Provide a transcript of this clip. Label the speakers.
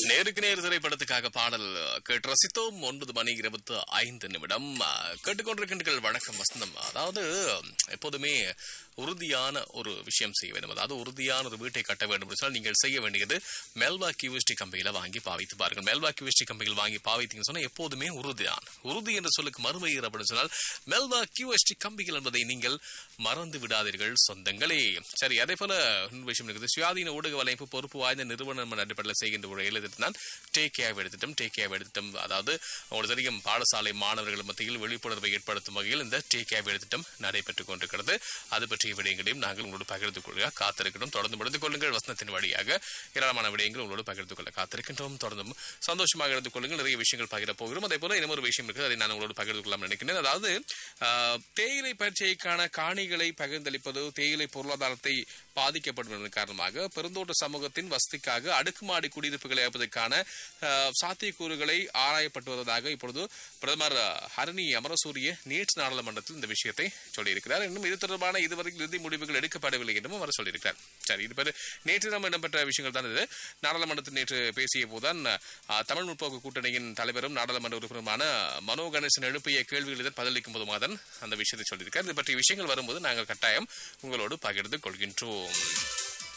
Speaker 1: நேருக்கு நேர் திரைப்படத்துக்காக பாடல் கேட்டு ரசித்தோம் ஒன்பது மணி இருபத்தி ஐந்து நிமிடம் அஹ், கேட்டுக்கொண்டிருக்கின்றீர்கள் வணக்கம் வசந்தம் அதாவது எப்போதுமே உறுதியான ஒரு விஷயம் செய்ய வேண்டும் அதாவது உறுதியான ஒரு வீட்டை கட்ட வேண்டும் என்று சொன்னால் நீங்கள் செய்ய வேண்டியது மெல்வா கியூஎஸ்டி கம்பிகளை வாங்கி பாவித்து பாருங்கள் மெல்வா கியூஎஸ்டி கம்பிகள் வாங்கி பாவித்தீங்கன்னு சொன்னால் எப்போதுமே உறுதியான உறுதி என்ற சொல்லுக்கு மறுமையர் அப்படின்னு சொன்னால் மெல்வா கியூஎஸ்டி கம்பிகள் என்பதை நீங்கள் மறந்து விடாதீர்கள் சொந்தங்களே சரி அதே போல இன்னொரு விஷயம் இருக்குது சுயாதீன ஊடக வலைப்பு பொறுப்பு வாய்ந்த நிறுவனம் என்ற அடிப்படையில் செய்கின்ற ஒரு எழுதிட்டு தான் டேக் கேவ் எடுத்துட்டம் டேக் கேவ் எடுத்துட்டம் அதாவது உங்களுக்கு தெரியும் பாடசாலை மாணவர்கள் மத்தியில் விழிப்புணர்வை ஏற்படுத்தும் வகையில் இந்த டேக் கேவ் எடுத்துட்டம் நடைபெற்றுக் கொண்டிருக்கிறது அது பற்றிய விடயங்களையும் நாங்கள் உங்களோடு பகிர்ந்து கொள்ள காத்திருக்கிறோம் தொடர்ந்து முடிந்து கொள்ளுங்கள் வசனத்தின் வழியாக ஏராளமான விடயங்கள் உங்களோடு பகிர்ந்து கொள்ள காத்திருக்கின்றோம் தொடர்ந்து சந்தோஷமாக இருந்து கொள்ளுங்கள் நிறைய விஷயங்கள் பகிர போகிறோம் அதே போல இன்னொரு விஷயம் இருக்குது அதை நான் உங்களோடு பகிர்ந்து கொள்ளலாம் நினைக்கிறேன் அதாவது ஆஹ், தேயிலை பயிற்சிக்கான காணிகளை பகிர்ந்தளிப்பது தேயிலை பொருளாதாரத்தை பாதிக்கப்படும் என்பதன் காரணமாக பெருந்தோட்ட சமூகத்தின் வசதிக்காக அடுக்குமாடி குடியிருப்புகளை அமைப்பதற்கான ஆஹ், சாத்தியக்கூறுகளை ஆராயப்பட்டு வருவதாக இப்பொழுது பிரதமர் ஹரணி அமரசூரிய நேற்று நாடாளுமன்றத்தில் இந்த விஷயத்தை சொல்லியிருக்கிறார் இன்னும் இது தொடர்பான இதுவரை இறுதி முடிவுகள் எடுக்கப்படவில்லை என்றும் அவர் சொல்லியிருக்கிறார் சரி இது பேர் நேற்று நம்ம இடம்பெற்ற விஷயங்கள் தான் இது நாடாளுமன்றத்தில் நேற்று பேசிய போதுதான் ஆஹ், தமிழ் முற்போக்கு கூட்டணியின் தலைவரும் நாடாளுமன்ற உறுப்பினருமான மனோ கணேசன் எழுப்பிய கேள்விகளுக்கு பதிலளிக்கும் போதுமாக தான் அந்த விஷயத்தை சொல்லியிருக்கார் இது பற்றிய விஷயங்கள் வரும்போது நாங்கள் கட்டாயம் உங்களோடு பகிர்ந்து கொள்கின்றோம்